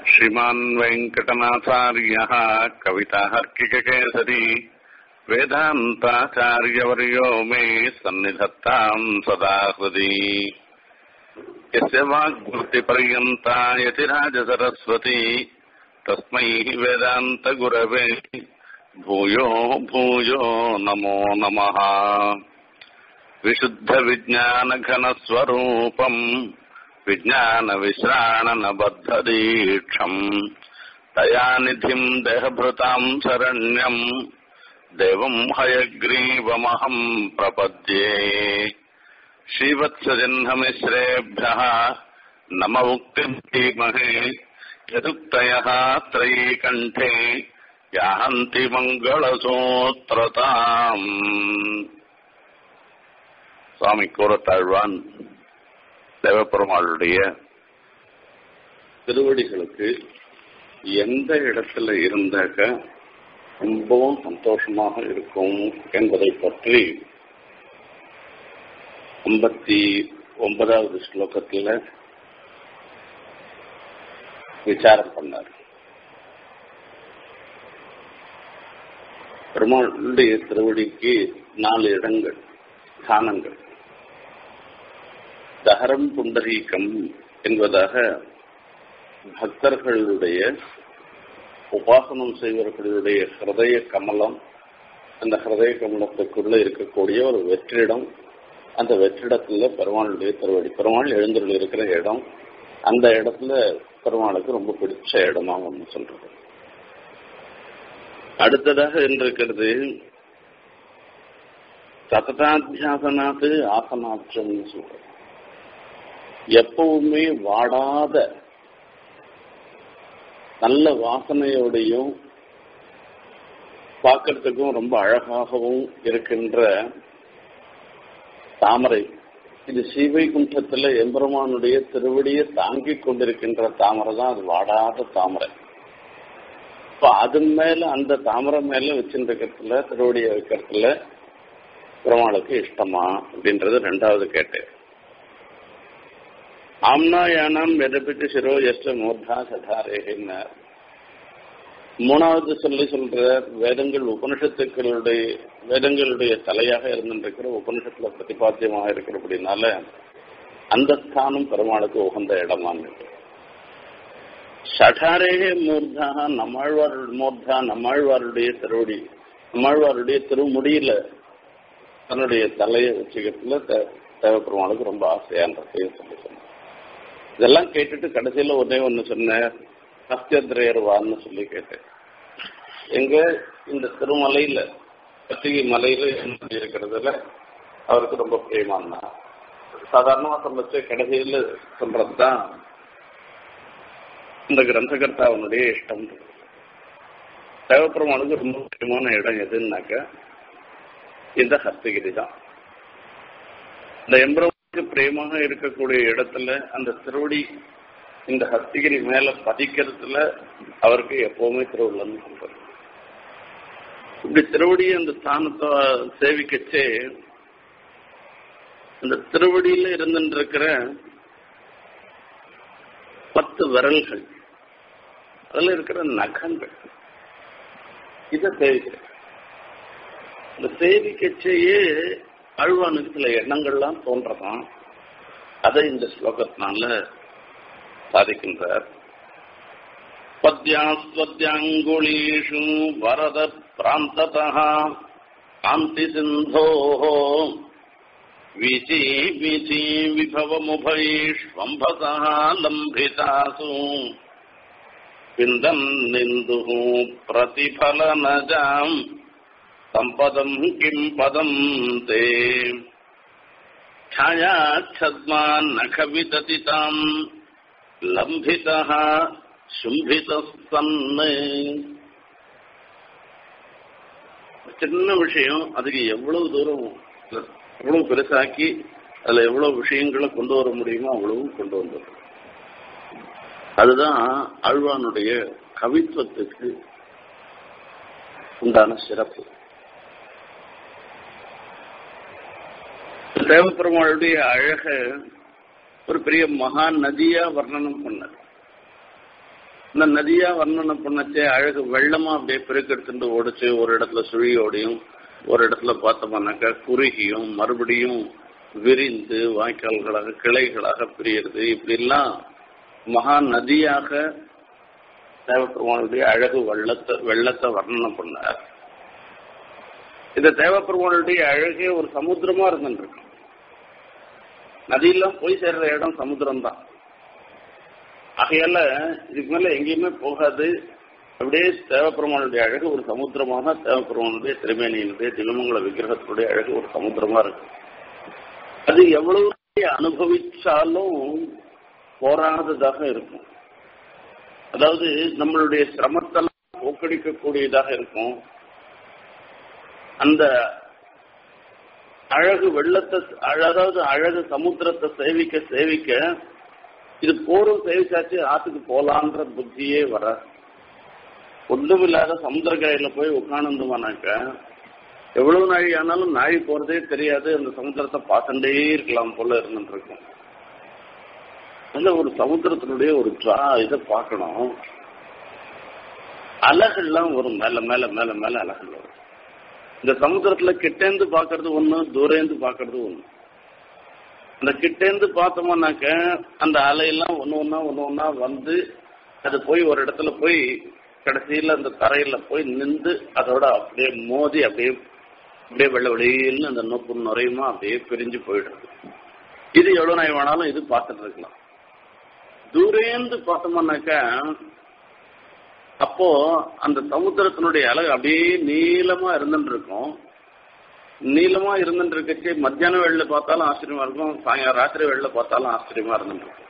श्रीमान् वेङ्कटनाथार्यः कविताहर्किककेसरी वेदान्ताचार्यवर्यो मे सन्निधत्ताम् सदा हृदि यस्य वाग्वृत्तिपर्यन्ता यतिराजसरस्वती तस्मै वेदान्तगुरवे भूयो भूयो नमो नमः विशुद्धविज्ञानघनस्वरूपम् विज्ञानविश्राणनबद्धदीक्षम् दयानिधिम् देहभृताम् शरण्यम् देवम् हयग्रीवमहम् प्रपद्ये श्रीवत्सजह्नमिश्रेभ्यः नम उक्तिम् धीमहि यदुक्तयः त्रयीकण्ठे யாந்தி மங்களசூத்திரதாம் சுவாமி கூறத்தாழ்வான் தேவப்பெருமாளுடைய திருவடிகளுக்கு எந்த இடத்துல இருந்தாக்க ரொம்பவும் சந்தோஷமாக இருக்கும் என்பதை பற்றி ஐம்பத்தி ஒன்பதாவது ஸ்லோகத்தில் விசாரம் பண்ணார் பெருமாளுடைய திருவடிக்கு நாலு இடங்கள் ஸ்தானங்கள் தகரம் புண்டரீகம் என்பதாக பக்தர்களுடைய உபாசனம் செய்வர்களுடைய ஹிருதய கமலம் அந்த ஹிருதய கமலத்துக்குள்ள இருக்கக்கூடிய ஒரு வெற்றிடம் அந்த வெற்றிடத்துல பெருமாளுடைய திருவடி பெருமாள் எழுந்தருள் இருக்கிற இடம் அந்த இடத்துல பெருமாளுக்கு ரொம்ப பிடிச்ச இடமா ஒன்று சொல்றது அடுத்ததாக இருக்கிறது சததாத்தியாசனாத்து ஆசனாற்றம்னு சொல்றது எப்பவுமே வாடாத நல்ல வாசனையோடையும் பார்க்கறதுக்கும் ரொம்ப அழகாகவும் இருக்கின்ற தாமரை இது ஸ்ரீவைகுண்டத்துல எம்பெருமானுடைய திருவடியை தாங்கிக் கொண்டிருக்கின்ற தாமரை தான் அது வாடாத தாமரை இப்போ அது மேல அந்த தாமரை மேல வச்சுருக்கிறதுல திருவடியை வைக்கிறதுல பெருமாளுக்கு இஷ்டமா அப்படின்றது ரெண்டாவது கேட்டேன் ஆம்னா யானாம் வெதப்பிட்டு சிரோ எஸ்ட மூர்தா சதாரேகின்னு மூணாவது சொல்லி சொல்ற வேதங்கள் உபனிஷத்துக்களுடைய வேதங்களுடைய தலையாக இருந்துருக்கிற உபனிஷத்துல பிரதிபாத்தியமாக இருக்கிறபடினால அந்த ஸ்தானம் பெருமாளுக்கு உகந்த இடமான்னு ஷடாரேகே மூர்தா நம்மாழ்வார் மூர்தா நம்மாழ்வாருடைய திருவடி நம்மாழ்வாருடைய திருமுடியில தன்னுடைய தலையை வச்சுக்கிறதுல தேவைப்பெருமாளுக்கு ரொம்ப ஆசையான்றதையும் சொல்லி சொன்னேன் இதெல்லாம் கேட்டுட்டு கடைசியில ஒன்னே ஒன்று சொன்னேன் அஸ்தியத்ரேயர்வான்னு சொல்லி கேட்டேன் எங்க இந்த திருமலையில கத்திகை மலையில இருக்கிறதுல அவருக்கு ரொம்ப பிரியமானா சாதாரணமா சொல்லிச்சு கடைசியில சொல்றதுதான் இந்த கிரந்தகர்த்தாவனுடைய இஷ்டம் தேவப்பெருமானுக்கு ரொம்ப முக்கியமான இடம் எதுன்னாக்க இந்த ஹஸ்தகிரி தான் இந்த எம்பரமுக்கு பிரேமாக இருக்கக்கூடிய இடத்துல அந்த திருவடி இந்த ஹஸ்தகிரி மேல பதிக்கிறதுல அவருக்கு எப்பவுமே திருவிழன்னு சொல்றாரு இப்படி திருவடி அந்த ஸ்தானத்தை சேவிக்கச்சே அந்த திருவடியில இருந்துட்டு இருக்கிற பத்து விரல்கள் அதுல இருக்கிற நகங்கள் இதை சேவிக்கிறேன் இந்த சேவிக்கச்சேயே அழ்வானுக்கு சில எண்ணங்கள்லாம் தோன்றதான் அதை இந்த ஸ்லோகத்தினால சாதிக்கின்றார் பத்யாஸ்வத்யாங்குளீஷு வரத பிராந்ததா காந்தி சிந்தோ விசி விசி விபவமுபைஷ்வம்பதா லம்பிதாசு பிந்தன்னிந்துः प्रतिफलनजाम् सम्पदम् किम् पदम् ते छायाच्छद्मान्नखविदति ताम् लम्भितः शुम्भितः सन् சின்ன விஷயம் அதுக்கு எவ்வளவு தூரம் எவ்வளவு பெருசாக்கி அதுல எவ்வளவு விஷயங்களை கொண்டு வர முடியுமோ அவ்வளவும் கொண்டு வந்துடும் அதுதான் ஆழ்வானுடைய கவித்துவத்துக்கு உண்டான சிறப்பு தேவப்பெருமாளுடைய அழக ஒரு பெரிய மகா நதியா வர்ணனம் பண்ணார் இந்த நதியா வர்ணனை பண்ணச்சே அழகு வெள்ளமா அப்படியே பெருக்கெடுத்துட்டு ஓடிச்சு ஒரு இடத்துல சுழியோடையும் ஒரு இடத்துல பார்த்தோம்னாக்கா குறுகியும் மறுபடியும் விரிந்து வாய்க்கால்களாக கிளைகளாக பிரியறது இப்படி எல்லாம் மகா நதியாக தேவப்பெருமானுடைய அழகு வெள்ளத்தை வெள்ளத்தை வர்ணனை பண்ணார் இந்த தேவப்பெருமானுடைய அழகே ஒரு சமுத்திரமா இருந்துருக்கு நதியெல்லாம் போய் சேர்ற இடம் சமுத்திரம் தான் ஆகையால இதுக்கு மேல எங்கேயுமே போகாது அப்படியே தேவப்பெருமானுடைய அழகு ஒரு சமுத்திரமாக தேவப்பெருமானுடைய திருமேனியினுடைய திருமங்கல விக்கிரகத்தினுடைய அழகு ஒரு சமுத்திரமா இருக்கு அது எவ்வளவு அனுபவிச்சாலும் போராததாக இருக்கும் அதாவது நம்மளுடைய சிரமத்தெல்லாம் போக்கடிக்கக்கூடியதாக இருக்கும் அந்த அழகு வெள்ளத்தை அதாவது அழகு சமுத்திரத்தை சேவிக்க சேவிக்க இது போரும் சேவிச்சாச்சு ஆத்துக்கு போலான்ற புத்தியே வர ஒன்றும் இல்லாத சமுத்திரக்கரையில போய் உட்காந்துமானாக்க எவ்வளவு நாழி ஆனாலும் நாழி போறதே தெரியாது அந்த சமுத்திரத்தை பார்த்துட்டே இருக்கலாம் போல இருந்துட்டு இருக்கும் அந்த ஒரு சமுத்திரத்தினுடைய ஒரு ட்ரா இதை பார்க்கணும் அலைகள்லாம் வரும் மேல மேல மேல மேல அலைகள் வரும் இந்த சமுத்திரத்துல கிட்டேந்து பாக்குறது ஒண்ணு தூரேந்து பாக்குறது ஒண்ணு அந்த கிட்டேந்து பார்த்தோம்னாக்க அந்த அலையெல்லாம் ஒண்ணு ஒன்னா ஒண்ணு ஒன்னா வந்து அது போய் ஒரு இடத்துல போய் கடைசியில அந்த தரையில போய் நின்று அதோட அப்படியே மோதி அப்படியே அப்படியே வெள்ள வெளியில்னு அந்த நொப்பு நுரையுமா அப்படியே பிரிஞ்சு போயிடுறது இது எவ்வளவு நாள் வேணாலும் இது பார்த்துட்டு இருக்கலாம் தூரேந்து பார்த்தோம்னாக்கா அப்போ அந்த சமுத்திரத்தினுடைய அழகு அப்படியே நீளமா இருந்துட்டு இருக்கும் நீளமா இருந்துட்டு இருக்கச்சு மத்தியான வேளையில பார்த்தாலும் ஆச்சரியமா இருக்கும் சாயங்காலம் ராத்திரி வேளையில பார்த்தாலும் ஆச்சரியமா இருந்துட்டு இருக்கும்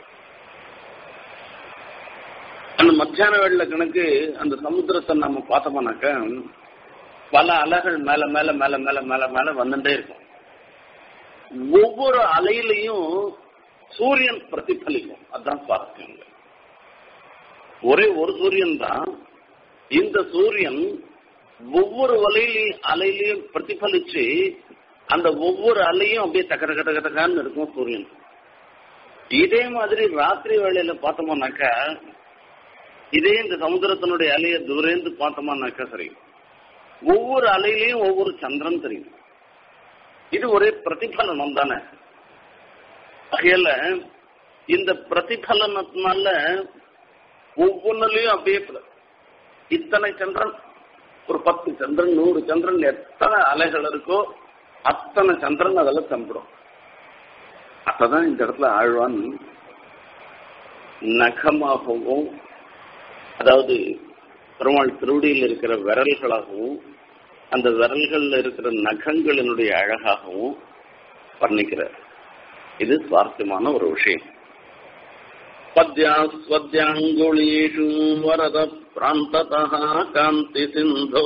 அந்த மத்தியான வேளையில கணக்கு அந்த சமுத்திரத்தை நம்ம பார்த்தோம்னாக்க பல அலைகள் மேல மேல மேல மேல மேல மேல வந்துட்டே இருக்கும் ஒவ்வொரு அலையிலையும் சூரியன் பிரதிபலிக்கும் அதுதான் சுவாரஸ்யம் ஒரே ஒரு சூரியன் தான் இந்த சூரியன் ஒவ்வொரு வலையிலையும் அலையிலையும் பிரதிபலிச்சு அந்த ஒவ்வொரு அலையும் அப்படியே தக்க தக்க தக்க தக்கான்னு இருக்கும் சூரியன் இதே மாதிரி ராத்திரி வேளையில பார்த்தோம்னாக்கா இதே இந்த சமுத்திரத்தினுடைய அலையை தூரேந்து பார்த்தோம்னாக்கா சரி ஒவ்வொரு அலையிலையும் ஒவ்வொரு சந்திரன் தெரியும் இது ஒரே பிரதிபலனம் தானே ஆகையால இந்த பிரதிபலனத்தினால ஒவ்வொன்றுலயும் அப்படியே இத்தனை சந்திரன் ஒரு பத்து சந்திரன் நூறு சந்திரன் எத்தனை அலைகள் இருக்கோ அத்தனை சந்திரன் அதெல்லாம் தம்பிடும் அப்பதான் இந்த இடத்துல ஆழ்வான் நகமாகவும் அதாவது பெருமாள் திருவடியில் இருக்கிற விரல்களாகவும் அந்த விரல்கள்ல இருக்கிற நகங்களினுடைய அழகாகவும் வர்ணிக்கிறார் இது சுவாரஸ்யமான ஒரு விஷயம் பத்யாஸ்வத்யாங்குளீஷு வரத பிராந்ததா காந்தி சிந்தோ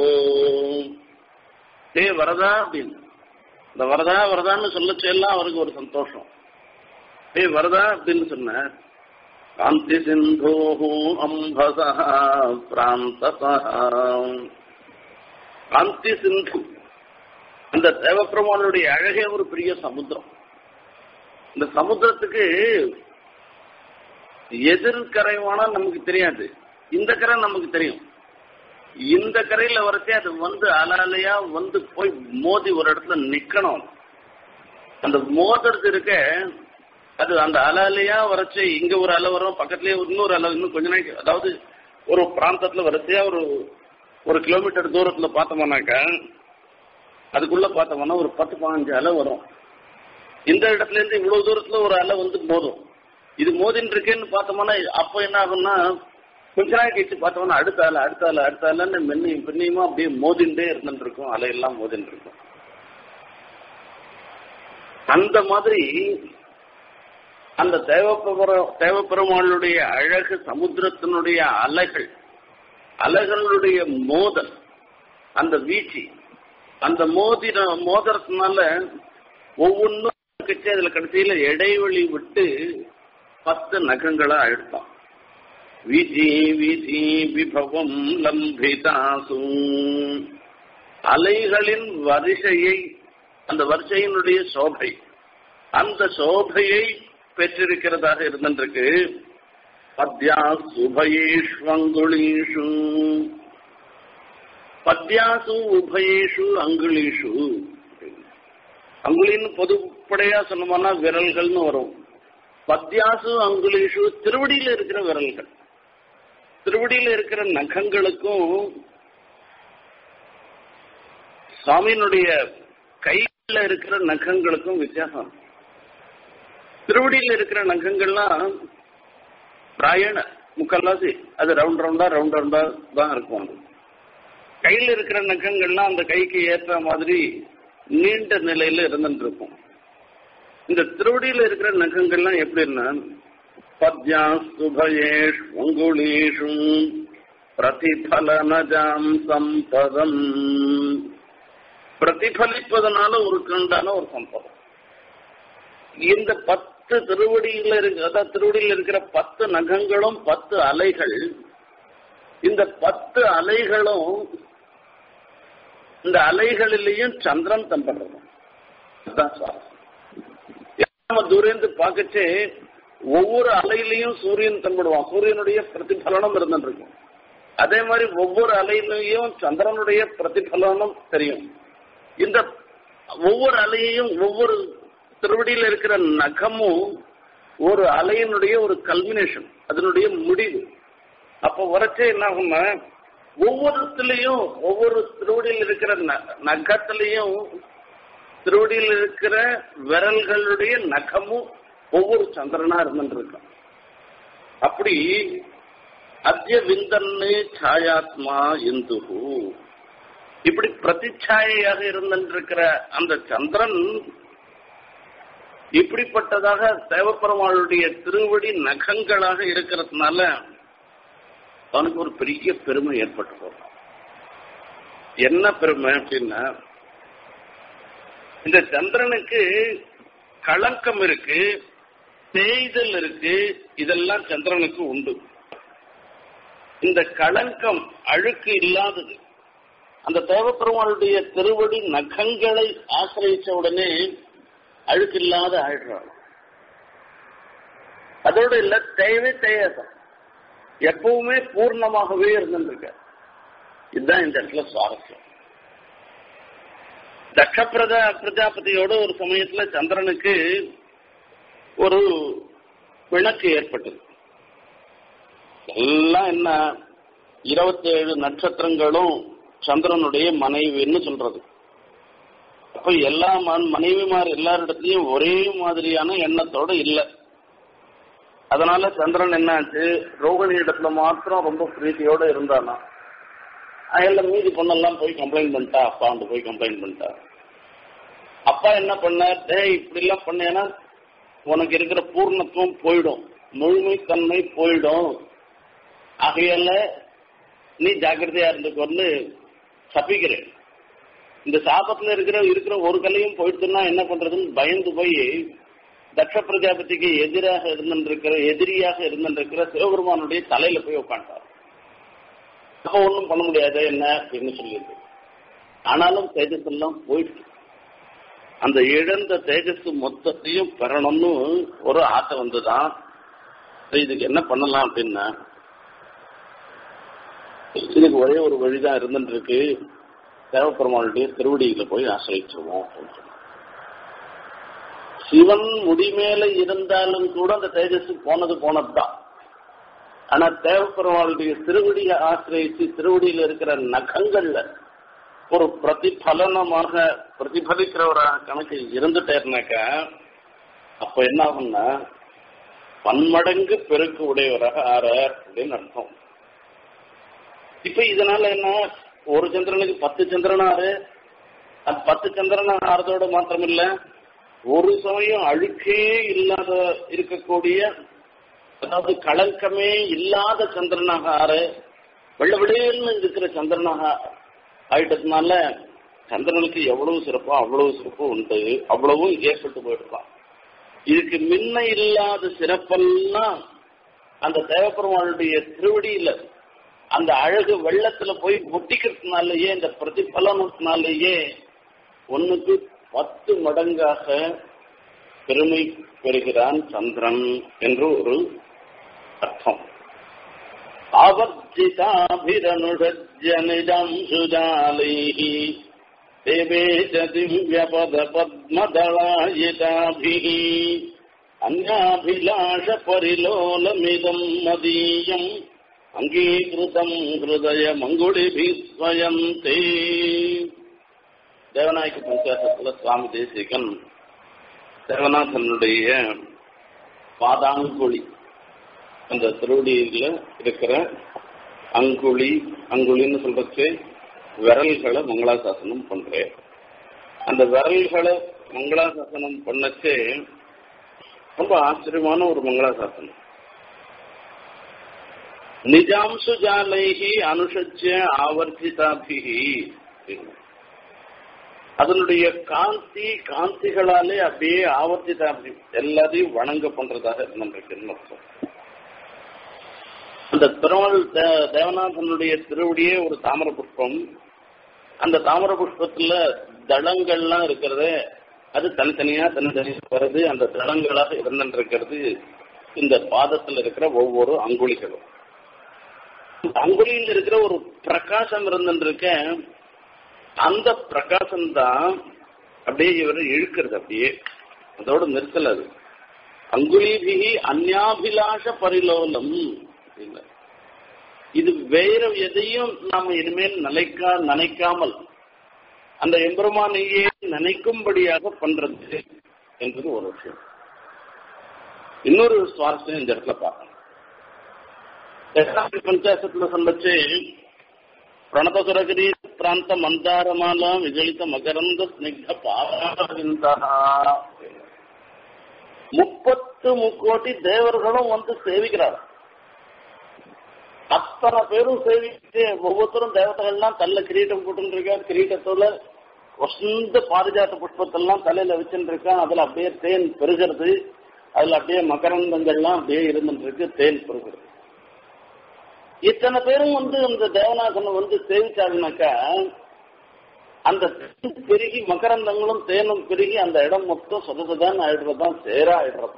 டே வரதா அப்படின்னு இந்த வரதா வரதான்னு சொல்லச்சு எல்லாம் அவருக்கு ஒரு சந்தோஷம் டே வரதா அப்படின்னு சொன்ன காந்தி சிந்தோ அம்பசா பிராந்ததா காந்தி சிந்து அந்த தேவப்பிரமானுடைய அழகே ஒரு பெரிய சமுத்திரம் இந்த சமுத்திரத்துக்கு எதிர்கரைவானா நமக்கு தெரியாது இந்த கரை நமக்கு தெரியும் இந்த கரையில வரச்சே அது வந்து அலையா வந்து போய் மோதி ஒரு இடத்துல நிக்கணும் அந்த மோதுறது இருக்க அது அந்த அலையா வரச்சு இங்க ஒரு அலை வரும் பக்கத்துலயே இன்னொரு அலை இன்னும் கொஞ்ச நாளைக்கு அதாவது ஒரு பிராந்தத்துல வரச்சே ஒரு ஒரு கிலோமீட்டர் தூரத்துல பார்த்தோம்னாக்கா அதுக்குள்ள பார்த்தோம்னா ஒரு பத்து பதினஞ்சு அலை வரும் இந்த இடத்துல இருந்து இவ்வளவு தூரத்துல ஒரு அலை வந்து மோதும் இது மோதின்னு இருக்கேன்னு பார்த்தோம்னா அப்போ என்ன ஆகும்னா கொஞ்ச நாள் கழிச்சு பார்த்தோம்னா அடுத்த அலை அடுத்த அலை அடுத்த அலைன்னு மென்னையும் பின்னையுமா அப்படியே மோதிண்டே இருந்துட்டு இருக்கும் அலையெல்லாம் மோதின்னு இருக்கும் அந்த மாதிரி அந்த தேவப்பெரும தேவப்பெருமாளுடைய அழகு சமுத்திரத்தினுடைய அலைகள் அலைகளுடைய மோதல் அந்த வீழ்ச்சி அந்த மோதின மோதிரத்தினால ஒவ்வொன்றும் கட்சி அதுல கடைசியில இடைவெளி விட்டு பத்து நகங்களா அழுத்தான் விதி விதி விபவம் லம்பிதாசு அலைகளின் வரிசையை அந்த வரிசையினுடைய சோபை அந்த சோபையை பெற்றிருக்கிறதாக இருந்திருக்கு பத்யாசு உபயேஷ்வங்குளீஷு பத்யாசு உபயேஷு அங்குளீஷு அங்குலின்னு பொதுப்படையா சொன்னோம்னா விரல்கள்னு வரும் பத்யாசு அங்குலீஷு திருவடியில இருக்கிற விரல்கள் திருவடியில இருக்கிற நகங்களுக்கும் சுவாமியினுடைய கையில இருக்கிற நகங்களுக்கும் வித்தியாசம் திருவடியில இருக்கிற நகங்கள்லாம் பிராயண முக்கால்வாசி அது ரவுண்ட் ரவுண்டா ரவுண்ட் ரவுண்டா தான் இருக்கும் அது கையில இருக்கிற நகங்கள்லாம் அந்த கைக்கு ஏற்ற மாதிரி நீண்ட நிலையில இருந்துட்டு இருக்கும் இந்த திருவடியில இருக்கிற நகங்கள்லாம் எப்படின்னா பத்யாஸ்துபயேஷ் உங்குளீஷும் பிரதிபலனஜாம் சம்பதம் பிரதிபலிப்பதனால ஒரு கண்டான ஒரு சம்பதம் இந்த பத்து திருவடியில இருக்கு அதாவது திருவடியில் இருக்கிற பத்து நகங்களும் பத்து அலைகள் இந்த பத்து அலைகளும் இந்த அலைகளிலேயும் சந்திரன் தம்படுறது அதுதான் சுவாரஸ்யம் நம்ம தூரந்து பார்க்கச்சே ஒவ்வொரு அலையிலையும் சூரியன் தம்படுவான் சூரியனுடைய பிரதிபலனம் இருந்துருக்கும் அதே மாதிரி ஒவ்வொரு அலையிலையும் சந்திரனுடைய பிரதிபலனம் தெரியும் இந்த ஒவ்வொரு அலையையும் ஒவ்வொரு திருவடியில் இருக்கிற நகமும் ஒரு அலையினுடைய ஒரு கல்மினேஷன் அதனுடைய முடிவு அப்ப உரைச்சே என்ன ஆகும்னா ஒவ்வொருத்திலையும் ஒவ்வொரு திருவடியில் இருக்கிற நகத்திலையும் திருவடியில் இருக்கிற விரல்களுடைய நகமும் ஒவ்வொரு சந்திரனா இருந்துருக்கும் அப்படி அத்திய விந்தன்னு சாயாத்மா இந்துகு இப்படி பிரதிச்சாயாக இருந்திருக்கிற அந்த சந்திரன் இப்படிப்பட்டதாக தேவப்பெருமாளுடைய திருவடி நகங்களாக இருக்கிறதுனால அவனுக்கு ஒரு பெரிய பெருமை ஏற்பட்டு போகும் என்ன பெருமை அப்படின்னா இந்த சந்திரனுக்கு களங்கம் இருக்கு தேய்தல் இருக்கு இதெல்லாம் சந்திரனுக்கு உண்டு இந்த களங்கம் அழுக்கு இல்லாதது அந்த தேவப்பெருமாளுடைய திருவடி நகங்களை ஆசிரியிச்ச உடனே அழுக்கு இல்லாத ஆயிடுறாங்க அதோட இல்ல தேவை தேயசம் எப்பவுமே பூர்ணமாகவே இருந்துருக்க இதுதான் இந்த இடத்துல சுவாரஸ்யம் தட்ச பிரஜா பிரஜாபதியோட ஒரு சமயத்துல சந்திரனுக்கு ஒரு பிணக்கு ஏற்பட்டது எல்லாம் என்ன இருபத்தேழு நட்சத்திரங்களும் சந்திரனுடைய மனைவின்னு சொல்றது அப்ப எல்லா மனைவிமார் எல்லாரிடத்துலயும் ஒரே மாதிரியான எண்ணத்தோட இல்லை அதனால சந்திரன் என்னாச்சு ரோகிணி இடத்துல மாத்திரம் ரொம்ப பிரீத்தியோட இருந்தானா அதில் மீதி பொண்ணெல்லாம் போய் கம்ப்ளைண்ட் பண்ணிட்டா அப்பா வந்து போய் கம்ப்ளைண்ட் பண்ணிட்டா அப்பா என்ன பண்ணார் டேய் இப்படி எல்லாம் பண்ணேன்னா உனக்கு இருக்கிற பூர்ணத்துவம் போயிடும் முழுமைத்தன்மை போயிடும் ஆகையால நீ ஜாக்கிரதையா இருந்துக்கொண்டு தப்பிக்கிறேன் இந்த சாபத்துல இருக்கிற இருக்கிற ஒரு கலையும் போயிடுதுன்னா என்ன பண்றதுன்னு பயந்து போய் தட்ச பிரஜாபதிக்கு எதிராக இருந்திருக்கிற எதிரியாக இருந்திருக்கிற சிவபெருமானுடைய தலையில போய் உட்காண்டார் அப்ப ஒன்றும் பண்ண முடியாது என்ன அப்படின்னு சொல்லியிருக்கு ஆனாலும் தேஜஸ் எல்லாம் போயிடுச்சு அந்த இழந்த தேஜஸ் மொத்தத்தையும் பெறணும்னு ஒரு ஆசை வந்துதான் இதுக்கு என்ன பண்ணலாம் அப்படின்னா இதுக்கு ஒரே ஒரு வழிதான் இருந்துட்டு இருக்கு தேவப்பெருமாளுடைய திருவடியில போய் ஆசிரிச்சிருவோம் அப்படின்னு சொல்லி சிவன் முடிமேல இருந்தாலும் கூட அந்த தேஜஸ் போனது போனதுதான் ஆனா தேவப்பெருமாளுடைய திருவடியை ஆசிரியச்சு திருவடியில இருக்கிற நகங்கள்ல ஒரு பிரதிபலனமாக பிரதிபலிக்கிறவராக கணக்கு இருந்துட்டேர்னாக்க அப்ப என்ன ஆகும்னா பன்மடங்கு பெருக்கு உடையவராக ஆறார் அப்படின்னு அர்த்தம் இப்ப இதனால என்ன ஒரு சந்திரனுக்கு பத்து சந்திரனாரு அது பத்து சந்திரன் ஆறதோட மாத்திரம் இல்ல ஒரு சமயம் அழுக்கே இல்லாத இருக்கக்கூடிய அதாவது களங்கமே இல்லாத சந்திரனாக ஆறு வெள்ள விடையல்னு இருக்கிற சந்திரனாக ஆயிட்டதுனால சந்திரனுக்கு எவ்வளவு சிறப்போ அவ்வளவு சிறப்பு உண்டு அவ்வளவும் ஏற்பட்டு போயிடலாம் இதுக்கு முன்ன இல்லாத சிறப்பெல்லாம் அந்த தேவப்பெருமாளுடைய திருவடியில அந்த அழகு வெள்ளத்துல போய் முட்டிக்கிறதுனாலயே இந்த பிரதிபலனத்தினாலேயே ஒன்னுக்கு பத்து மடங்காக பெருமை பெறுகிறான் சந்திரன் என்று ஒரு அர்த்தம் ஆவர்ஜிதாபிரனுஷஜ்ய நிஜம் சுஜாலைः தேவே ச திவ்யபத பத்மதளாயிதாभिः அந்யாபிலாஷ பரிலோலமிதம் மதீயம் அங்கீகிருதம் ஹிருதய மங்குடிபி ஸ்வயம் தே தேவநாயக பஞ்சாசத்துல சுவாமி தேசிகன் தேவநாதனுடைய பாதாங்குழி அந்த திருவடியில இருக்கிற அங்குழி அங்குழின்னு சொல்றச்சு விரல்களை மங்களாசாசனம் பண்றேன் அந்த விரல்களை மங்களாசாசனம் பண்ணச்சே ரொம்ப ஆச்சரியமான ஒரு மங்களாசாசனம் நிஜாம்சு ஜாலைகி அனுஷஜ்ய ஆவர்த்திதாபிகி அதனுடைய காந்தி காந்திகளாலே அப்படியே ஆவர்த்திதாபி எல்லாத்தையும் வணங்க பண்றதாக இருந்திருக்குன்னு அர்த்தம் அந்த பெருமாள் தேவநாதனுடைய திருவடியே ஒரு தாமர புஷ்பம் அந்த தாமர புஷ்பத்துல தளங்கள்லாம் இருக்கிறது அது தனித்தனியா தனித்தனியா வருது அந்த தளங்களாக இருந்துருக்கிறது இந்த பாதத்துல இருக்கிற ஒவ்வொரு அங்குலிகளும் அங்குலியில் இருக்கிற ஒரு பிரகாசம் இருந்துருக்க அந்த பிரகாசம் தான் அப்படியே இவரை இழுக்கிறது அப்படியே அதோட நிறுத்தல் அது அங்குலிபிகி அந்யாபிலாஷ பரிலோலம் இது வேற எதையும் நாம இனிமேல் நினைக்கா நினைக்காமல் அந்த எம்பெருமானையே நினைக்கும்படியாக பண்றது என்பது ஒரு விஷயம் இன்னொரு சுவாரஸ்யம் இந்த இடத்துல பார்க்கணும் பஞ்சாசத்துல சொல்லச்சு பிரணதசுரகிரி பிராந்த மந்தாரமாலா விஜலித மகரந்த ஸ்னிக்த பாராவிந்தா முப்பத்து முக்கோட்டி தேவர்களும் வந்து சேவிக்கிறார் அத்தனை பேரும் சேவிச்சு ஒவ்வொருத்தரும் தேவதைகள்லாம் தள்ள கிரீட்டம் போட்டு இருக்கா கிரீட்டத்தோட வசந்த பாரிஜாத்த புஷ்பத்தெல்லாம் தலையில வச்சுட்டு இருக்கான் அதுல அப்படியே தேன் பெருகிறது அதுல அப்படியே மகரந்தங்கள்லாம் அப்படியே இருந்துட்டு இருக்கு தேன் பெருகிறது இத்தனை பேரும் வந்து இந்த தேவநாதனை வந்து சேவிச்சாங்கனாக்கா அந்த தேன் பெருகி மகரந்தங்களும் தேனும் பெருகி அந்த இடம் மொத்தம் சொததான் ஆயிடுறதுதான் சேரா ஆயிடுறது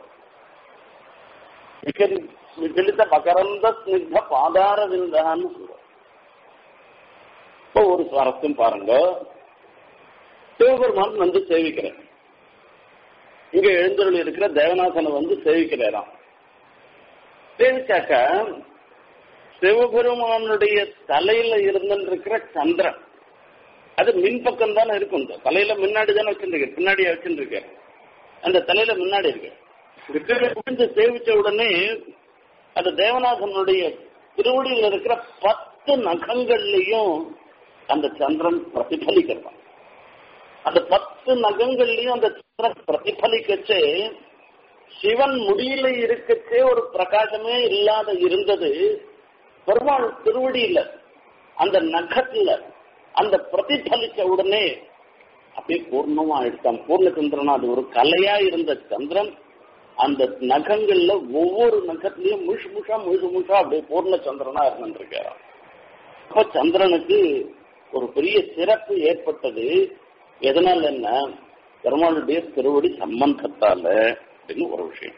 விகலித மகரந்த ஸ்னிக்த பாதார விந்தான்னு சொல்றோம் இப்போ ஒரு சுவாரஸ்யம் பாருங்க சிவபெருமான் வந்து சேவிக்கிறேன் இங்க எழுந்தருள் இருக்கிற தேவநாதனை வந்து சேவிக்கிறாராம் சேவிச்சாக்க சிவபெருமானுடைய தலையில இருந்துருக்கிற சந்திரன் அது மின் பக்கம் தானே இருக்கும் தலையில முன்னாடி தானே வச்சுருக்க பின்னாடியே வச்சுருக்க அந்த தலையில முன்னாடி இருக்கு விழுந்து சேவிச்ச உடனே அந்த தேவநாதனுடைய திருவடியில் இருக்கிற பத்து நகங்கள்லயும் அந்த சந்திரன் பிரதிபலிக்கிறான் அந்த பத்து நகங்கள்லயும் அந்த சந்திரன் பிரதிபலிக்கச்சே சிவன் முடியில இருக்கச்சே ஒரு பிரகாசமே இல்லாத இருந்தது பெருமாள் திருவடியில அந்த நகத்துல அந்த பிரதிபலிச்ச உடனே அப்படியே பூர்ணமா ஆயிடுச்சான் பூர்ணச்சந்திரனா அது ஒரு கலையா இருந்த சந்திரன் அந்த நகங்கள்ல ஒவ்வொரு நகத்திலையும் முழுசு முழுசா முழுசு முழுசா அப்படியே பூர்ண சந்திரனா இருந்துருக்காராம் அப்ப சந்திரனுக்கு ஒரு பெரிய சிறப்பு ஏற்பட்டது எதனால என்ன பெருமாளுடைய திருவடி சம்பந்தத்தால அப்படின்னு ஒரு விஷயம்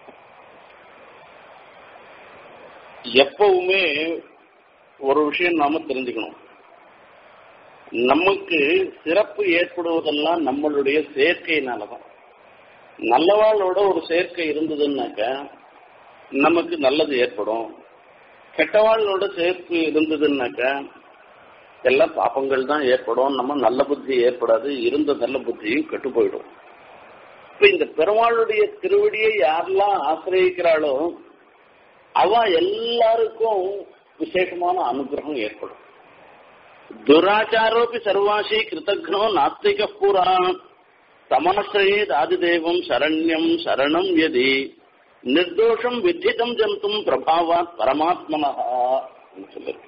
எப்பவுமே ஒரு விஷயம் நாம தெரிஞ்சுக்கணும் நமக்கு சிறப்பு ஏற்படுவதெல்லாம் நம்மளுடைய சேர்க்கையினாலதான் நல்லவாளோட ஒரு சேர்க்கை இருந்ததுன்னாக்க நமக்கு நல்லது ஏற்படும் கெட்டவாளோட சேர்க்கை இருந்ததுன்னாக்க எல்லா பாப்பங்கள் தான் ஏற்படும் நம்ம நல்ல புத்தி ஏற்படாது இருந்த நல்ல புத்தியும் கெட்டு போயிடும் இப்ப இந்த பெருமாளுடைய திருவடியை யாரெல்லாம் ஆசிரியக்கிறாளோ அவ எல்லாருக்கும் விசேஷமான அனுகிரகம் ஏற்படும் துராச்சாரோபி சர்வாசி கிருத்தக்னோ நாஸ்திக புரா சமாசிரயேத் ஆதிதேவம் சரண்யம் சரணம் எதி நிர்தோஷம் வித்திதம் ஜந்தும் பிரபாவாத் பரமாத்மனா சொல்லியிருக்க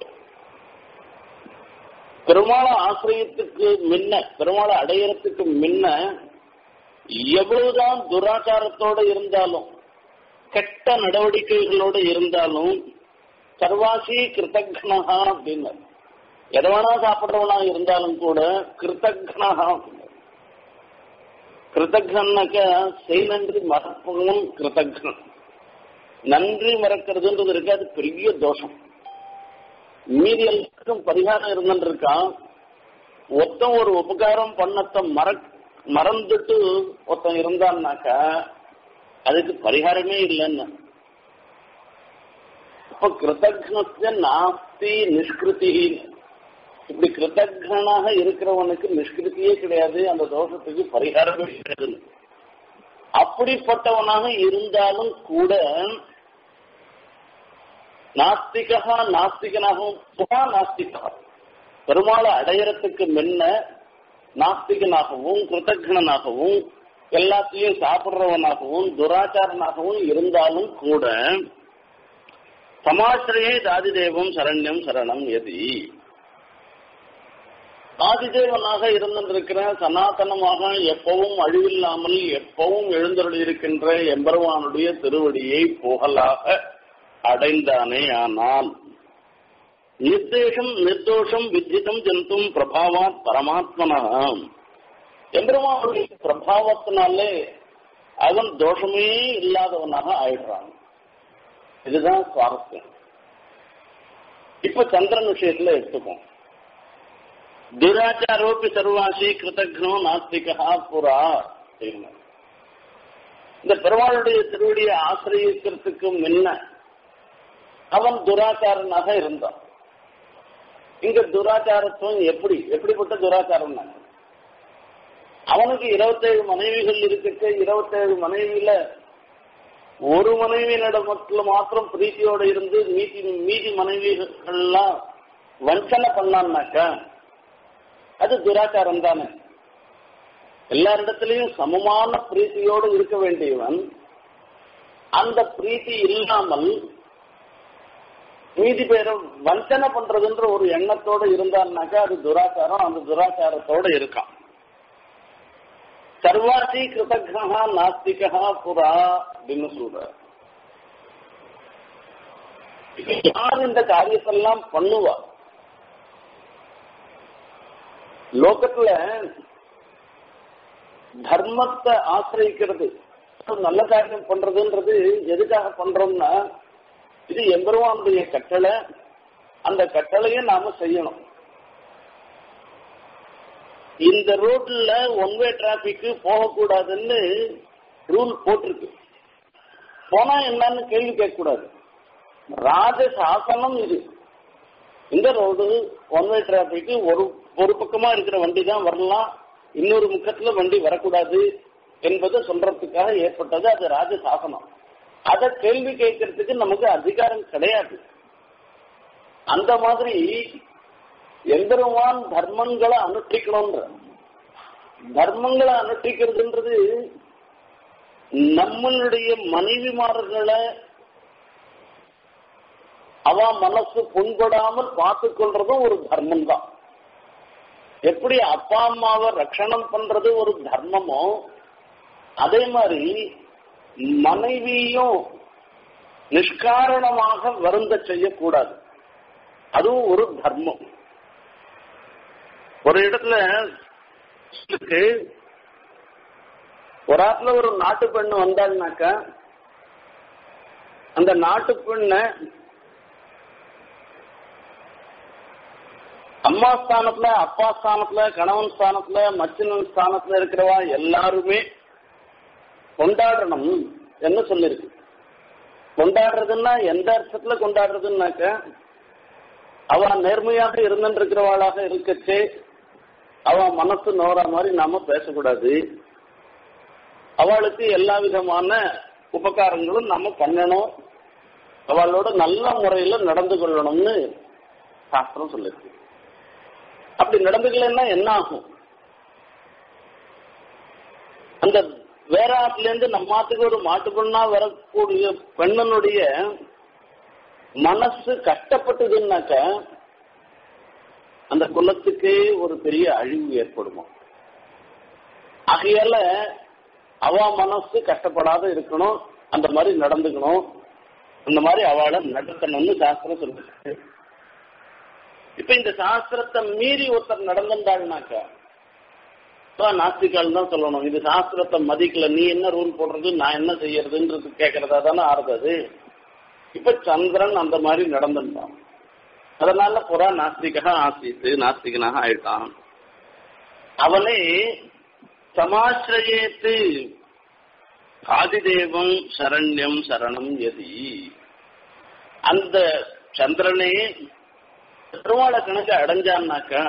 பெருமாளை ஆசிரியத்துக்கு முன்ன பெருமாளை அடையறதுக்கு முன்ன எவ்வளவுதான் துராச்சாரத்தோட இருந்தாலும் கெட்ட நடவடிக்கைகளோட இருந்தாலும் சர்வாசி கிருத்தக்னஹா அப்படின்னு எதவனா சாப்பிட்றவனா இருந்தாலும் கூட கிருத்தக்னஹா கிருத்தக்னாக்க செய்நன்றி மறப்பவனும் கிருத்தக்னன் நன்றி மறக்கிறதுன்றது இருக்கு அது பெரிய தோஷம் மீதி எல்லாருக்கும் பரிகாரம் இருந்துருக்கான் ஒருத்தன் ஒரு உபகாரம் பண்ணத்தை மற மறந்துட்டு ஒருத்தன் இருந்தான்னாக்கா அதுக்கு பரிகாரமே இல்லைன்னு அப்ப கிருத்தக்னஸ்ய நாஸ்தி நிஷ்கிருதி இப்படி கிருத்தக்னாக இருக்கிறவனுக்கு நிஷ்கிருத்தியே கிடையாது அந்த தோஷத்துக்கு பரிகாரமே கிடையாது அப்படிப்பட்டவனாக இருந்தாலும் கூட நாஸ்திகா நாஸ்திகனாகவும் புகா நாஸ்திகா பெருமாளை அடையறதுக்கு முன்ன நாஸ்திகனாகவும் கிருத்தக்னனாகவும் எல்லாத்தையும் சாப்பிடுறவனாகவும் துராச்சாரனாகவும் இருந்தாலும் கூட சமாசிரியே தாதிதேவம் சரண்யம் சரணம் எதி ஆதிதேவனாக இருந்திருக்கிற சனாதனமாக எப்பவும் அழிவில்லாமல் எப்பவும் எழுந்தருளி இருக்கின்ற எம்பெருமானுடைய திருவடியை புகழாக அடைந்தானே ஆனால் நிர்தேசம் நிர்தோஷம் வித்திதம் ஜந்தும் பிரபாவாத் பரமாத்மனா எம்பெருமானுடைய பிரபாவத்தினாலே அவன் தோஷமே இல்லாதவனாக ஆயிடுறான் இதுதான் சுவாரஸ்யம் இப்ப சந்திரன் விஷயத்துல எடுத்துப்போம் துராச்சாரோப்பி சர்வாசி கிருத்தக்னோ நாஸ்திகா புறா இந்த பெருமாளுடைய திருவடியை ஆசிரியக்கிறதுக்கு முன்ன அவன் துராச்சாரனாக இருந்தான் இங்க துராச்சாரத்துவம் எப்படி எப்படிப்பட்ட துராச்சாரம் அவனுக்கு இருபத்தேழு மனைவிகள் இருக்க இருபத்தேழு மனைவியில ஒரு மனைவியினிடமத்துல மாத்திரம் பிரீத்தியோட இருந்து மீதி மீதி மனைவிகள்லாம் வஞ்சனை பண்ணான்னாக்கா அது துராச்சாரம் தானே எல்லாரிடத்திலையும் சமமான பிரீத்தியோடு இருக்க வேண்டியவன் அந்த பிரீத்தி இல்லாமல் மீதி பேரை வஞ்சனை பண்றதுன்ற ஒரு எண்ணத்தோட இருந்தான்னாக்கா அது துராச்சாரம் அந்த துராச்சாரத்தோட இருக்கான் சர்வாசி கிருதக்னா நாஸ்திகா புறா அப்படின்னு சொல்ற யார் இந்த காரியத்தெல்லாம் பண்ணுவா லோகத்துல தர்மத்தை ஆசிரியிக்கிறது நல்ல காரியம் பண்றதுன்றது எதுக்காக பண்றோம்னா இது எம்பெருமானுடைய கட்டளை அந்த கட்டளையை நாம செய்யணும் இந்த ரோட்ல ஒன் வே டிராபிக் போகக்கூடாதுன்னு ரூல் போட்டிருக்கு போனா என்னன்னு கேள்வி கேட்கக்கூடாது ராஜசாசனம் இது இந்த ரோடு ஒன் வே டிராபிக் ஒரு ஒரு பக்கமா இருக்கிற வண்டி தான் வரலாம் இன்னொரு முக்கத்துல வண்டி வரக்கூடாது என்பதை சொல்றதுக்காக ஏற்பட்டது அது ராஜசாசனம் அதை கேள்வி கேட்கறதுக்கு நமக்கு அதிகாரம் கிடையாது அந்த மாதிரி எம்பெருமான் தர்மங்களை அனுஷ்டிக்கணும்ன்ற தர்மங்களை அனுஷ்டிக்கிறதுன்றது நம்மளுடைய மனைவிமார்களை அவ மனசு புண்படாமல் பார்த்து கொள்றதும் ஒரு தர்மம் தான் எப்படி அப்பா அம்மாவை ரட்சணம் பண்றது ஒரு தர்மமோ அதே மாதிரி மனைவியும் நிஷ்காரணமாக வருந்த செய்யக்கூடாது அதுவும் ஒரு தர்மம் ஒரு இடத்துல இருக்கு ஒரு ஆத்துல ஒரு நாட்டு பெண்ணு வந்தாள்னாக்கா அந்த நாட்டு பெண்ணை அம்மா ஸ்தானத்துல அப்பா ஸ்தானத்துல கணவன் ஸ்தானத்துல மச்சினன் ஸ்தானத்துல இருக்கிறவா எல்லாருமே கொண்டாடணும் என்ன சொல்லிருக்கு கொண்டாடுறதுன்னா எந்த அர்த்தத்துல கொண்டாடுறதுன்னாக்க அவ நேர்மையாக இருந்துருக்கிறவாளாக இருக்கச்சே அவ மனசு நோற மாதிரி நாம பேசக்கூடாது அவளுக்கு எல்லா விதமான உபகாரங்களும் நம்ம பண்ணணும் அவளோட நல்ல முறையில நடந்து கொள்ளணும்னு சாஸ்திரம் சொல்லிருக்கு அப்படி நடந்துக்கலன்னா என்ன ஆகும் அந்த வேற ஆத்துல இருந்து நம்ம ஆத்துக்கு ஒரு மாட்டு பொண்ணா வரக்கூடிய பெண்ணனுடைய மனசு கஷ்டப்பட்டதுன்னாக்க அந்த குலத்துக்கே ஒரு பெரிய அழிவு ஏற்படுமா ஆகையால அவ மனசு கஷ்டப்படாத இருக்கணும் அந்த மாதிரி நடந்துக்கணும் அந்த மாதிரி அவளை நடத்தணும்னு சாஸ்திரம் சொல்லுது இப்ப இந்த சாஸ்திரத்தை மீறி ஒருத்தர் நடந்திருந்தாள்னாக்கா நாஸ்திகால் தான் சொல்லணும் இது சாஸ்திரத்தை மதிக்கல நீ என்ன ரூல் போடுறது நான் என்ன செய்யறதுன்றது கேட்கறதா தானே ஆறுது இப்ப சந்திரன் அந்த மாதிரி நடந்துட்டான் அதனால புறா நாஸ்திகா ஆசித்து நாஸ்திகனாக ஆயிட்டான் அவனை சமாசிரயேத்து ஆதிதேவம் சரண்யம் சரணம் எதி அந்த சந்திரனே பெருமாளை கணக்கு அடைஞ்சான்னாக்கா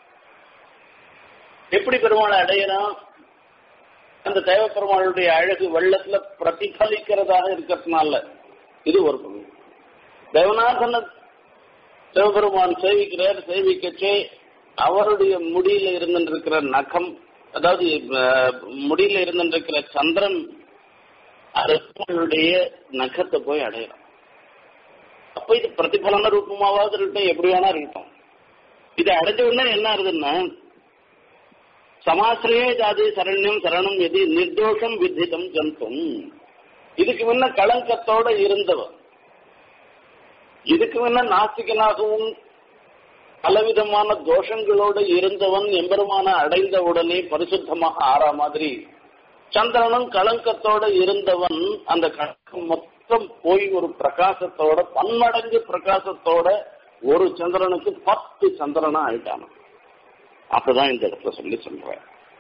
எப்படி பெருமாளை அடையறான் அந்த தேவ பெருமாளுடைய அழகு வெள்ளத்துல பிரதிபலிக்கிறதாக இருக்கிறதுனால இது ஒரு பகுதி தேவநாதன சிவபெருமான் சேவிக்கிறார் சேவிக்கச்சே அவருடைய முடியில இருந்துருக்கிற நகம் அதாவது முடியில இருந்துருக்கிற சந்திரன் அரசனுடைய நகத்தை போய் அடையலாம் அப்ப இது பிரதிபலன ரூபமாவது இருக்கட்டும் எப்படி வேணா இருக்கட்டும் இது அடைஞ்ச உடனே என்ன ஆகுதுன்னா சமாசிரியே ஜாதி சரண்யம் சரணம் எது நிர்தோஷம் வித்திதம் ஜந்தும் இதுக்கு முன்ன களங்கத்தோட இருந்தவன் இதுக்கு முன்ன நாஸ்திகனாகவும் பலவிதமான தோஷங்களோடு இருந்தவன் எம்பெருமான அடைந்த உடனே பரிசுத்தமாக ஆறா மாதிரி சந்திரனும் களங்கத்தோட இருந்தவன் அந்த கலக்கம் மொத்தம் போய் ஒரு பிரகாசத்தோட பன்மடங்கு பிரகாசத்தோட ஒரு சந்திரனுக்கு பத்து சந்திரனா ஆயிட்டான அப்படிதான் இந்த இடத்துல சொல்லி சொல்றேன்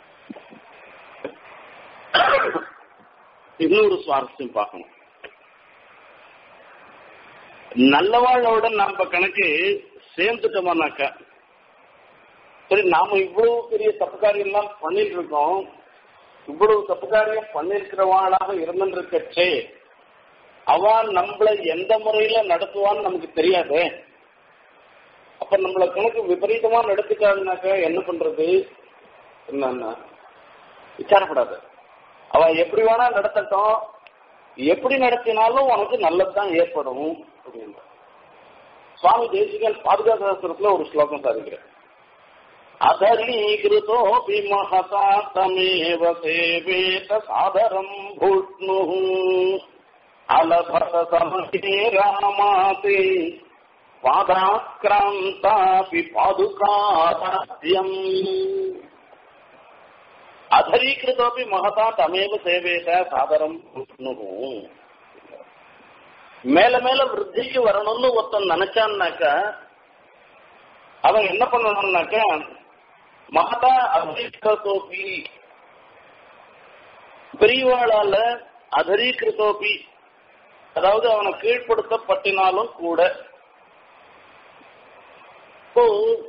இன்னொரு சுவாரஸ்யம் பார்க்கணும் நல்லவாழோட நம்ம கணக்கு சேர்ந்துட்டோம்னாக்கா சரி நாம இவ்வளவு பெரிய தப்பு காரியம் எல்லாம் பண்ணிட்டு இருக்கோம் இவ்வளவு தப்பு காரியம் பண்ணிருக்கிறவாளாக இருந்துருக்கச்சே அவன் நம்மளை எந்த முறையில நடத்துவான்னு நமக்கு தெரியாதே அப்ப நம்மள கணக்கு விபரீதமா நடத்திட்டாங்கனாக்கா என்ன பண்றது என்னன்னா விசாரப்படாது அவ எப்படி வேணா நடத்தட்டும் எப்படி நடத்தினாலும் உனக்கு நல்லதுதான் ஏற்படும் அப்படின்னு சுவாமி தேசிகன் பாதுகாசாஸ்திரத்துல ஒரு ஸ்லோகம் சாதிக்கிறேன் அதரீகிருதோபி மகசா தமேவ சேவேத சாதரம் பூஷ்ணு அலபத சமஹே ராமாதி பாதாக்கிராந்தாபி பாதுகாதாத்யம் அதரீகிருதோபி மகதா தமேவ சேவேத சாதரம் பூஷ்ணு மேல மேல விருத்திக்கு வரணும்னு ஒருத்தன் நினைச்சான்னாக்கா அவன் என்ன பண்ணணும்னாக்கா மகதா அதரீகிருதோபி பெரியவாளால அதரீகிருதோபி அதாவது அவனை கீழ்ப்படுத்தப்பட்டினாலும் கூட இப்போ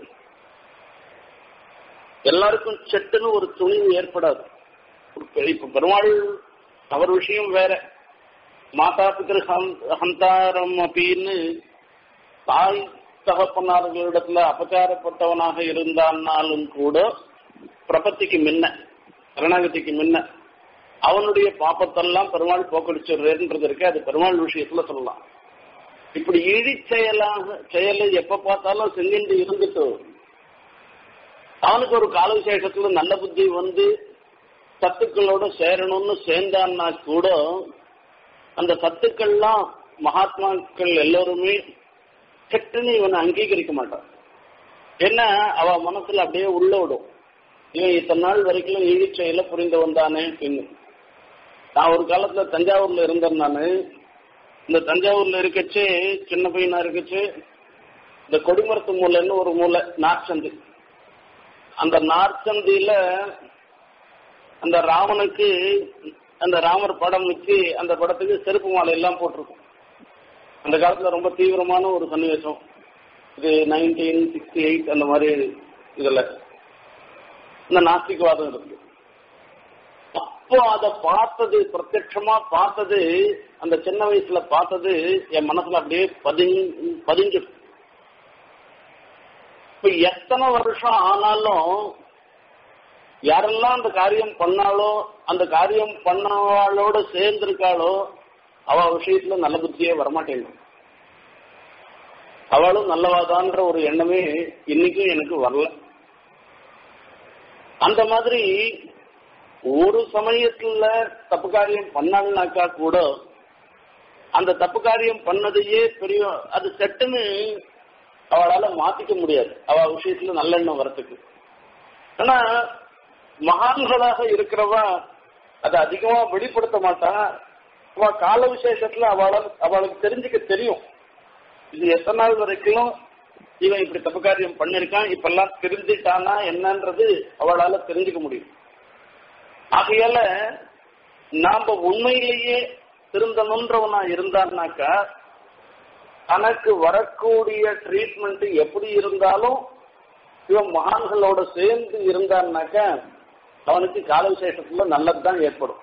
எல்லாருக்கும் செட்டுன்னு ஒரு துணிவு ஏற்படாது இப்ப பெருமாள் அவர் விஷயம் வேற மாதா பித்திரு ஹந்தாரம் அப்படின்னு தாய் தகப்பனார்களிடத்துல அபச்சாரப்பட்டவனாக இருந்தான்னாலும் கூட பிரபத்திக்கு முன்ன சரணாகதிக்கு முன்ன அவனுடைய பாப்பத்தெல்லாம் பெருமாள் போக்கடிச்சிடுறேன்றது இருக்கு அது பெருமாள் விஷயத்துல சொல்லலாம் இப்படி இழி செயலாக செயலை எப்ப பார்த்தாலும் செஞ்சுட்டு இருந்துட்டு அவனுக்கு ஒரு கால விசேஷத்துல நல்ல புத்தி வந்து சத்துக்களோட சேரணும்னு சேர்ந்தான்னா கூட அந்த சத்துக்கள்லாம் மகாத்மாக்கள் எல்லோருமே சட்டுன்னு இவனை அங்கீகரிக்க மாட்டான் ஏன்னா அவ மனசுல அப்படியே உள்ள விடும் இவன் இத்தனை நாள் வரைக்கும் இழிச்செயல புரிந்தவன் தானே அப்படின்னு நான் ஒரு காலத்துல தஞ்சாவூர்ல இருந்தேன் நானு இந்த தஞ்சாவூர்ல இருக்கச்சு சின்ன பையனா இருக்கச்சு இந்த கொடிமரத்து மூலைன்னு ஒரு மூலை நார்ச்சந்தி அந்த நார்ச்சந்தியில அந்த ராமனுக்கு அந்த ராமர் படம் வச்சு அந்த படத்துக்கு செருப்பு மாலை எல்லாம் போட்டிருக்கும் அந்த காலத்துல ரொம்ப தீவிரமான ஒரு சன்னிவேசம் இது நைன்டீன் சிக்ஸ்டி எயிட் அந்த மாதிரி இதுல இந்த நாஸ்திகவாதம் இருக்கு அப்போ அதை பார்த்தது பிரத்யட்சமா பார்த்தது அந்த சின்ன வயசுல பார்த்தது என் மனசுல அப்படியே பதிஞ்சு பதிஞ்சு இப்ப எத்தனை வருஷம் ஆனாலும் யாரெல்லாம் அந்த காரியம் பண்ணாலோ அந்த காரியம் பண்ணவாளோட சேர்ந்திருக்காளோ அவ விஷயத்துல நல்ல புத்தியே வரமாட்டேங்குது அவளும் நல்லவாதான்ற ஒரு எண்ணமே இன்னைக்கும் எனக்கு வரல அந்த மாதிரி ஒரு சமயத்துல தப்பு காரியம் பண்ணாங்கனாக்கா கூட அந்த தப்பு காரியம் பண்ணதையே பெரிய அது செட்டுன்னு அவளால மாத்திக்க முடியாது அவ விஷயத்துல நல்லெண்ணம் வரத்துக்கு ஆனா மகான்களாக இருக்கிறவா அதை அதிகமா வெளிப்படுத்த மாட்டா அவ கால விசேஷத்துல அவள அவளுக்கு தெரிஞ்சுக்க தெரியும் இது எத்தனை நாள் வரைக்கும் இவன் இப்படி தப்பு காரியம் பண்ணிருக்கான் இப்பெல்லாம் தெரிஞ்சுட்டானா என்னன்றது அவளால தெரிஞ்சுக்க முடியும் ஆகையால நாம உண்மையிலேயே திருந்தணுன்றவனா இருந்தான்னாக்கா தனக்கு வரக்கூடிய ட்ரீட்மெண்ட் எப்படி இருந்தாலும் இவன் மகான்களோட சேர்ந்து இருந்தான்னாக்கா அவனுக்கு கால விசேஷத்துல நல்லதுதான் ஏற்படும்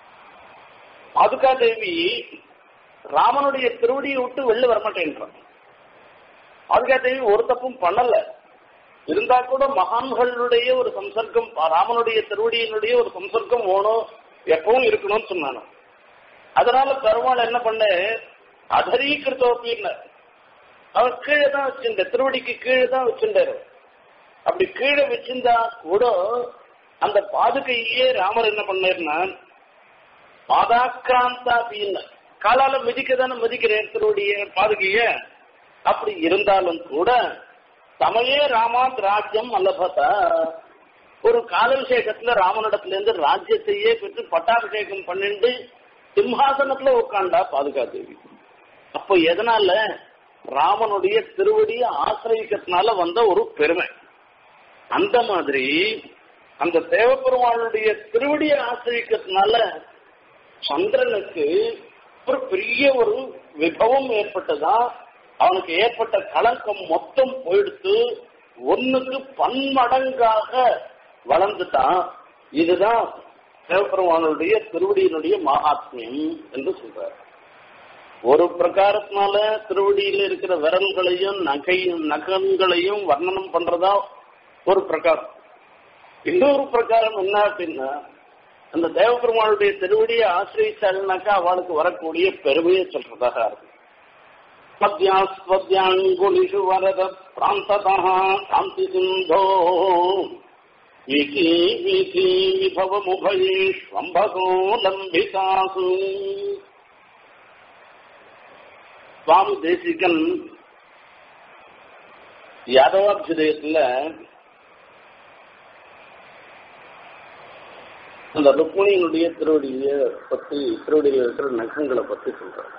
அதுக்கா தேவி ராமனுடைய திருவடியை விட்டு வெளில வரமாட்டேன்றான் அதுக்கா தேவி ஒரு தப்பும் பண்ணல இருந்தா கூட மகான்களுடைய ஒரு சம்சர்க்கம் ராமனுடைய திருவடியினுடைய ஒரு சம்சர்க்கம் ஓணும் எப்பவும் இருக்கணும்னு சொன்னானு அதனால பெருமாள் என்ன பண்ண அதரீகிருத்தோப்பின்னு அவர் கீழே தான் வச்சிருந்த திருவடிக்கு கீழே தான் வச்சிருந்தாரு அப்படி கீழே வச்சிருந்தா கூட அந்த பாதுகையே ராமர் என்ன பண்ணாருன்னா பாதாக்கிராந்தா அப்படின்னு காலால மிதிக்க தானே மிதிக்கிறேன் திருவடிய பாதுகைய அப்படி இருந்தாலும் கூட சமயே ராமாத் ராஜ்யம் அல்லபதா ஒரு கால விசேஷத்துல ராமனிடத்துல இருந்து ராஜ்யத்தையே பெற்று பட்டாபிஷேகம் பண்ணிட்டு சிம்ஹாசனத்துல உட்காண்டா பாதுகா தேவி அப்போ எதனால ராமனுடைய திருவடியை ஆசிரியக்கிறதுனால வந்த ஒரு பெருமை அந்த மாதிரி அந்த தேவப்பெருமாளுடைய திருவடியை ஆசிரியக்கிறதுனால சந்திரனுக்கு ஒரு பெரிய ஒரு விபவம் ஏற்பட்டதா அவனுக்கு ஏற்பட்ட கலக்கம் மொத்தம் போயிடுத்து ஒண்ணுக்கு பன்மடங்காக வளர்ந்துட்டான் இதுதான் தேவப்பெருமானுடைய திருவடியினுடைய மகாத்மியம் என்று சொல்றார் ஒரு பிரகாரத்தினால திருவடியில இருக்கிற விரல்களையும் நகையும் நகங்களையும் வர்ணனம் பண்றதா ஒரு பிரகாரம் இன்னொரு பிரகாரம் என்ன அப்படின்னா அந்த தேவபெருமானுடைய திருவடியை ஆசிரியிச்சாங்கனாக்கா அவளுக்கு வரக்கூடிய பெருமையை சொல்றதாக இருக்கும் மத்தியாஸ்வத்யாங்குலிஷு வரத பிராந்ததா காந்தி சிந்தோ விகி விகி விபவமுபயேஷ்வம்பகோ லம்பிகாசு சுவாமி தேசிகன் யாதவாபியுதயத்துல அந்த ருக்மிணியினுடைய திருவடிய பத்தி திருவடியில் இருக்கிற நகங்களை பத்தி சொல்றார்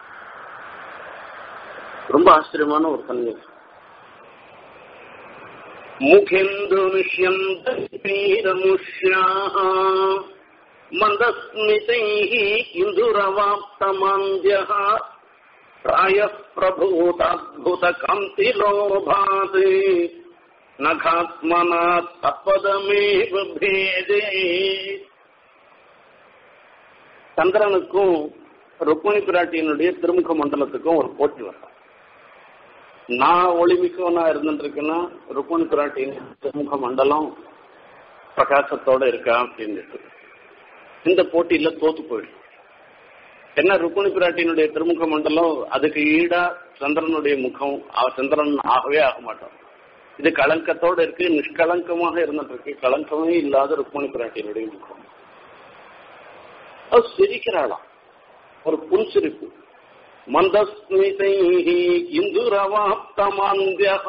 ரொம்ப ஆச்சரியமான ஒரு தன்மை முகேந்து நிஷ்யந்தீரமுஷ்யாக மந்தஸ்மிதை இந்துரவாப்தமாந்தியः प्रायः प्रभूताद्भुतकान्तिलोभात् नखात्मना தப்பதமேவ பேதே சந்திரனுக்கும் ருக்மிணி பிராட்டியினுடைய திருமுக மண்டலத்துக்கும் ஒரு போட்டி வரும் நான் ஒளிமிக்கவனா இருந்துருக்கேன்னா ருக்மிணி பிராட்டியின் திருமுக மண்டலம் பிரகாசத்தோட இருக்கா அப்படின்னு இந்த போட்டியில தோத்து போயிடும் என்ன ருக்மிணி பிராட்டியினுடைய திருமுக மண்டலம் அதுக்கு ஈடா சந்திரனுடைய முகம் சந்திரன் ஆகவே ஆக மாட்டோம் இது கலங்கத்தோட இருக்கு நிஷ்கலங்கமாக இருந்துட்டு இருக்கு கலங்கமே இல்லாத ருக்மணி பிராட்டியினுடைய முகம் அது சிரிக்கிறாளாம் ஒரு புன்சிரிப்பு மந்தஸ்மிதை இந்துரவாப்தமாந்தியா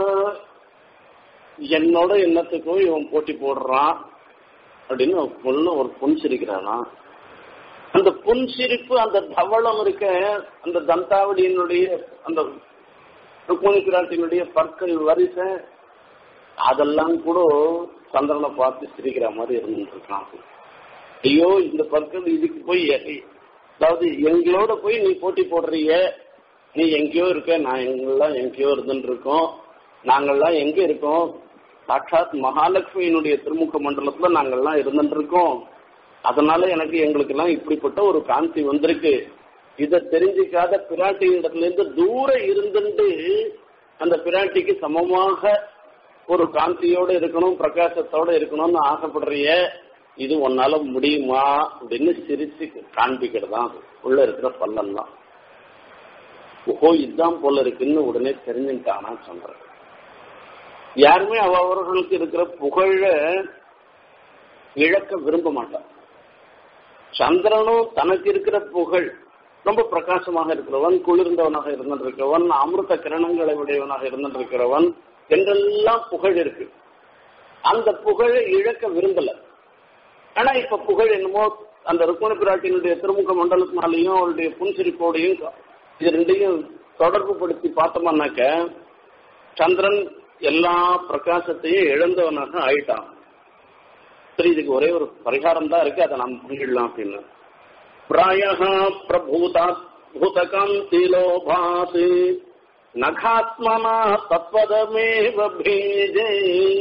என்னோட எண்ணத்துக்கும் இவன் போட்டி போடுறான் அப்படின்னு பொண்ணு ஒரு பொன் சிரிக்கிறானா அந்த புன் சிரிப்பு அந்த தவளம் இருக்க அந்த தந்தாவடியினுடைய அந்த ருக்மணி பிராட்டியினுடைய பற்கள் வரிசை அதெல்லாம் கூட சந்திரனை பார்த்து சிரிக்கிற மாதிரி இருந்துட்டு இருக்கான் ஐயோ இந்த பற்கள் இதுக்கு போய் அதாவது எங்களோட போய் நீ போட்டி போடுறிய நீ எங்கேயோ இருக்க நான் எங்கெல்லாம் எங்கேயோ இருந்துட்டு இருக்கோம் நாங்கள்லாம் எங்க இருக்கோம் சாட்சாத் மகாலட்சுமியினுடைய திருமுக மண்டலத்துல நாங்கள்லாம் இருந்துட்டு இருக்கோம் அதனால எனக்கு எங்களுக்கு எல்லாம் இப்படிப்பட்ட ஒரு காந்தி வந்திருக்கு இதை தெரிஞ்சிக்காத பிராட்டி இடத்துல இருந்து தூரம் இருந்துட்டு அந்த பிராட்டிக்கு சமமாக ஒரு காந்தியோட இருக்கணும் பிரகாசத்தோட இருக்கணும்னு ஆசைப்படுறிய இது உன்னால முடியுமா அப்படின்னு சிரிச்சு காண்பிக்கிறது தான் அது உள்ள இருக்கிற பல்லெல்லாம் ஓஹோ இதுதான் போல இருக்குன்னு உடனே தெரிஞ்சுட்டானா சொல்றேன் யாருமே அவ அவர்களுக்கு இருக்கிற புகழ இழக்க விரும்ப மாட்டான் சந்திரனும் தனக்கு இருக்கிற புகழ் ரொம்ப பிரகாசமாக இருக்கிறவன் குளிர்ந்தவனாக இருந்திருக்கிறவன் அமிர்த கிரணங்களை உடையவனாக இருந்திருக்கிறவன் என்றெல்லாம் புகழ் இருக்கு அந்த புகழை இழக்க விரும்பல ஆனா இப்ப புகழ் என்னமோ அந்த ருக்மணி பிராட்டியினுடைய திருமுக மண்டலத்தினாலையும் அவருடைய புன்சிரிப்போடையும் இது ரெண்டையும் தொடர்பு படுத்தி பார்த்தோம்னாக்க சந்திரன் எல்லா பிரகாசத்தையும் இழந்தவனாக ஆயிட்டான் சரி இதுக்கு ஒரே ஒரு பரிகாரம் தான் இருக்கு அதை நாம் புரிஞ்சிடலாம் அப்படின்னு பிராயः பிரபூதாத் भूतकान्तिलोभात् நகாத்மனா தத்வதமேவ பீஜே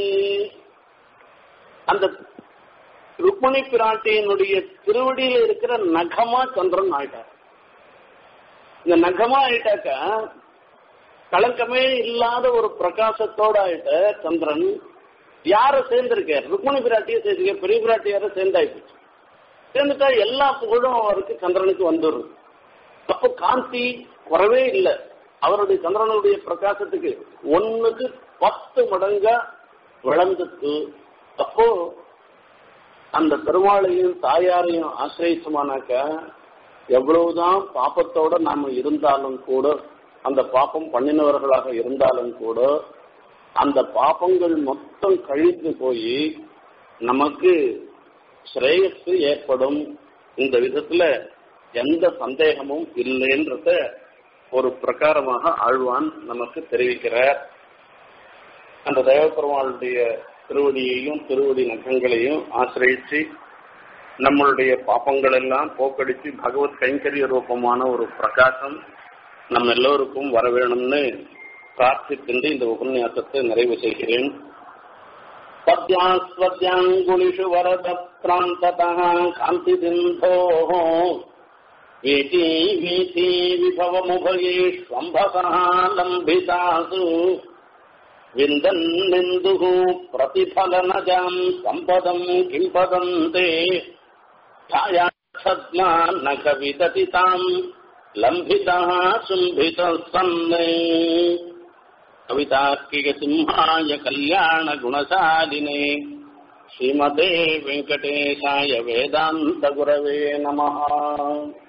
அந்த ருக்மணி பிராட்டியினுடைய திருவடியில இருக்கிற நகமா சந்திரன் ஆயிட்டார் இந்த நகமா ஆயிட்டாக்க கலக்கமே இல்லாத ஒரு பிரகாசத்தோட ஆயிட்ட சந்திரன் யார சேர்ந்திருக்கார் ருக்மணி பிராட்டியை சேர்ந்திருக்க பெரிய பிராட்டியார சேர்ந்தாயிடுச்சு சேர்ந்துட்டா எல்லா புகழும் அவருக்கு சந்திரனுக்கு வந்துடுது அப்போ காந்தி குறவே இல்லை அவருடைய சந்திரனுடைய பிரகாசத்துக்கு ஒண்ணுக்கு பத்து மடங்கா விளந்துட்டு அப்போ அந்த பெருமாளையும் தாயாரையும் ஆசிரியச்சோமானாக்க எவ்வளவுதான் பாப்பத்தோட நாம இருந்தாலும் கூட அந்த பாப்பம் பண்ணினவர்களாக இருந்தாலும் கூட அந்த பாப்பங்கள் மொத்தம் கழித்து போய் நமக்கு ஸ்ரேயஸ் ஏற்படும் இந்த விதத்துல எந்த சந்தேகமும் இல்லைன்றத ஒரு பிரகாரமாக ஆழ்வான் நமக்கு தெரிவிக்கிறார் அந்த தேவபெருமாளுடைய திருவடியையும் திருவடி நகங்களையும் ஆசிரியிச்சு நம்மளுடைய பாப்பங்கள் எல்லாம் போக்கடிச்சு பகவத் கைங்கரிய ரூபமான ஒரு பிரகாசம் நம்ம எல்லோருக்கும் வர வேணும்னு பிரார்த்திக்கின்ற இந்த உபன்யாசத்தை நிறைவு செய்கிறேன் पद्यास्वद्याङ्गुलिषु वरदप्रान्ततः कान्तिबिन्धोः वीती वीथी विभवमुभयेष्वम्भसः लम्बितासु विन्दन्निन्दुः प्रतिफलनजाम् सम्पदम् किम् पदन्ते छायाच्छद्मा न कविदति ताम् लम्भितः शुम्भितः सन्ने कवितार्किकसिंहाय कल्याणगुणशालिने श्रीमते वेङ्कटेशाय वेदान्तगुरवे नमः